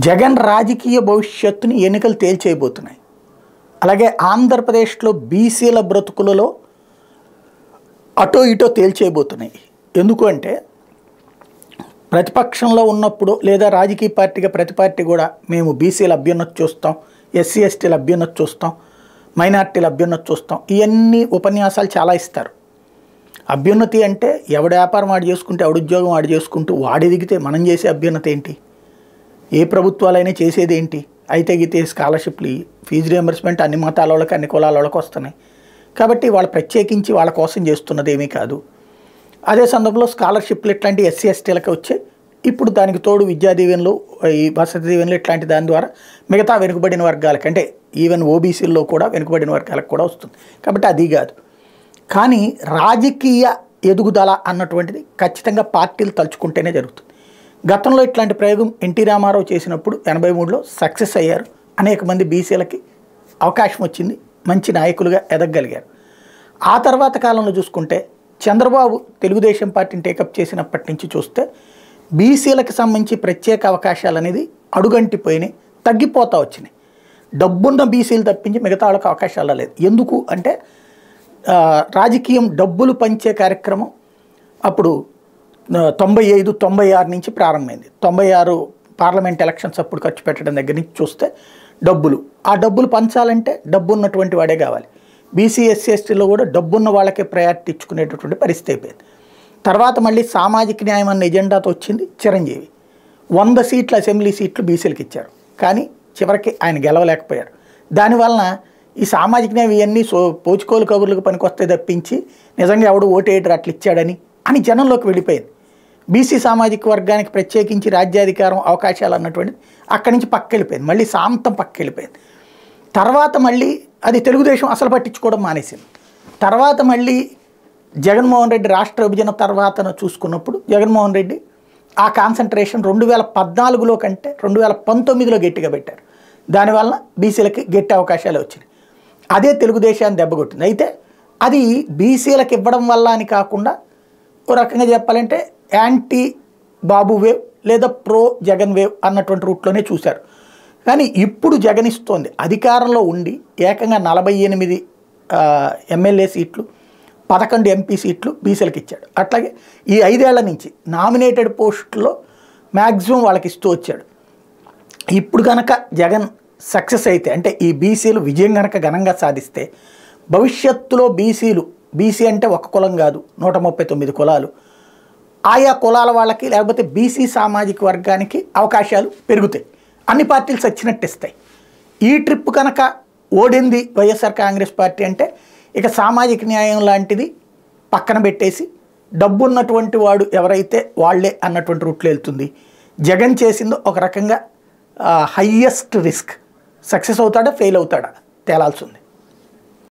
జగన్ రాజకీయ భవిష్యత్తుని ఎన్నికలు తేల్చేయబోతున్నాయి అలాగే ఆంధ్రప్రదేశ్లో బీసీల బ్రతుకులలో అటో ఇటో తేల్చేయబోతున్నాయి ఎందుకు అంటే ప్రతిపక్షంలో ఉన్నప్పుడు లేదా రాజకీయ పార్టీగా ప్రతి పార్టీ కూడా మేము బీసీల అభ్యున్నతి చూస్తాం ఎస్సీ ఎస్టీల అభ్యున్నతి చూస్తాం మైనార్టీల అభ్యున్నతి చూస్తాం ఇవన్నీ ఉపన్యాసాలు చాలా ఇస్తారు అభ్యున్నతి అంటే ఎవడు వ్యాపారం వాడు చేసుకుంటే ఎవడు ఉద్యోగం వాడు చేసుకుంటూ వాడి దిగితే మనం చేసే అభ్యున్నతి ఏంటి ఏ ప్రభుత్వాలైనా చేసేది ఏంటి అయితే గితే స్కాలర్షిప్లు ఇయ్యి. ఫీజు రియంబర్స్మెంట్ అన్ని మతాల వాళ్ళకి అన్ని కులాల వాళ్ళకి వస్తున్నాయి కాబట్టి వాళ్ళు ప్రత్యేకించి వాళ్ళ కోసం చేస్తున్నది ఏమీ కాదు అదే సందర్భంలో స్కాలర్షిప్లు ఇట్లాంటి ఎస్సీ ఎస్టీలకి వచ్చాయి ఇప్పుడు దానికి తోడు విద్యా దీవెనలు ఈ వసతి దీవెనలు ఇట్లాంటి దాని ద్వారా మిగతా వెనుకబడిన వర్గాలకి అంటే ఈవెన్ ఓబీసీల్లో కూడా వెనుకబడిన వర్గాలకు కూడా వస్తుంది కాబట్టి అది కాదు కానీ రాజకీయ ఎదుగుదల అన్నటువంటిది ఖచ్చితంగా పార్టీలు తలుచుకుంటేనే జరుగుతుంది గతంలో ఇట్లాంటి ప్రయోగం ఎన్టీ రామారావు చేసినప్పుడు ఎనభై మూడులో సక్సెస్ అయ్యారు అనేక మంది బీసీలకి అవకాశం వచ్చింది మంచి నాయకులుగా ఎదగగలిగారు ఆ తర్వాత కాలంలో చూసుకుంటే చంద్రబాబు తెలుగుదేశం పార్టీని టేకప్ చేసినప్పటి నుంచి చూస్తే బీసీలకు సంబంధించి ప్రత్యేక అవకాశాలు అనేది అడుగంటిపోయినాయి తగ్గిపోతూ వచ్చినాయి డబ్బున్న బీసీలు తప్పించి మిగతా వాళ్ళకి అవకాశాలు లేదు ఎందుకు అంటే ఆ, రాజకీయం డబ్బులు పంచే కార్యక్రమం అప్పుడు ఆ, తొంభై ఐదు తొంభై ఆరు నుంచి ప్రారంభమైంది తొంభై ఆరు పార్లమెంట్ ఎలక్షన్స్ అప్పుడు ఖర్చు పెట్టడం దగ్గర నుంచి చూస్తే డబ్బులు ఆ డబ్బులు పంచాలంటే డబ్బు ఉన్నటువంటి వాడే కావాలి బీసీ ఎస్సీ ఎస్టీలో కూడా డబ్బున్న వాళ్ళకే ప్రయారిటీ ఇచ్చుకునేటటువంటి పరిస్థితి అయిపోయింది తర్వాత మళ్ళీ సామాజిక న్యాయం అన్న ఎజెండాతో వచ్చింది చిరంజీవి వంద సీట్ల అసెంబ్లీ సీట్లు బీసీలకు ఇచ్చారు కానీ చివరికి ఆయన గెలవలేకపోయారు దానివలన ఈ సామాజిక న్యాయం ఇవన్నీ సో పోచుకోలు కబుర్లకు పనికొస్తే తప్పించి నిజంగా ఎవడు ఓటేయడరు అట్లా ఇచ్చాడని అని జనంలోకి వెళ్ళిపోయింది బీసీ సామాజిక వర్గానికి ప్రత్యేకించి రాజ్యాధికారం అవకాశాలు అన్నటువంటిది అక్కడి నుంచి పక్క వెళ్ళిపోయింది మళ్ళీ సాంతం పక్క వెళ్ళిపోయింది తర్వాత మళ్ళీ అది తెలుగుదేశం అసలు పట్టించుకోవడం మానేసింది తర్వాత మళ్ళీ జగన్మోహన్ రెడ్డి రాష్ట్ర విభజన తర్వాత చూసుకున్నప్పుడు జగన్మోహన్ రెడ్డి ఆ కాన్సన్ట్రేషన్ రెండు వేల పద్నాలుగులో కంటే రెండు వేల పంతొమ్మిదిలో గట్టిగా పెట్టారు దానివల్ల బీసీలకి గట్టి అవకాశాలు వచ్చినాయి అదే తెలుగుదేశాన్ని దెబ్బకొట్టింది అయితే అది బీసీలకు ఇవ్వడం వల్ల అని కాకుండా ఓ రకంగా చెప్పాలంటే యాంటీ బాబు వేవ్ లేదా ప్రో జగన్ వేవ్ అన్నటువంటి రూట్లోనే చూశారు కానీ ఇప్పుడు జగన్ ఇస్తోంది అధికారంలో ఉండి ఏకంగా నలభై ఎనిమిది ఎమ్మెల్యే సీట్లు పదకొండు ఎంపీ సీట్లు బీసీలకు ఇచ్చాడు అట్లాగే ఈ ఐదేళ్ల నుంచి నామినేటెడ్ పోస్టుల్లో మ్యాక్సిమం వాళ్ళకి ఇస్తూ వచ్చాడు ఇప్పుడు కనుక జగన్ సక్సెస్ అయితే అంటే ఈ బీసీలు విజయం కనుక ఘనంగా సాధిస్తే భవిష్యత్తులో బీసీలు బీసీ అంటే ఒక కులం కాదు నూట ముప్పై తొమ్మిది కులాలు ఆయా కులాల వాళ్ళకి లేకపోతే బీసీ సామాజిక వర్గానికి అవకాశాలు పెరుగుతాయి అన్ని పార్టీలు సచ్చినట్టు ఇస్తాయి ఈ ట్రిప్ కనుక ఓడింది వైఎస్ఆర్ కాంగ్రెస్ పార్టీ అంటే ఇక సామాజిక న్యాయం లాంటిది పక్కన పెట్టేసి డబ్బున్నటువంటి వాడు ఎవరైతే వాళ్ళే అన్నటువంటి రూట్లో వెళ్తుంది జగన్ చేసిందో ఒక రకంగా హయ్యెస్ట్ రిస్క్ సక్సెస్ అవుతాడా ఫెయిల్ అవుతాడా తేలాల్సి ఉంది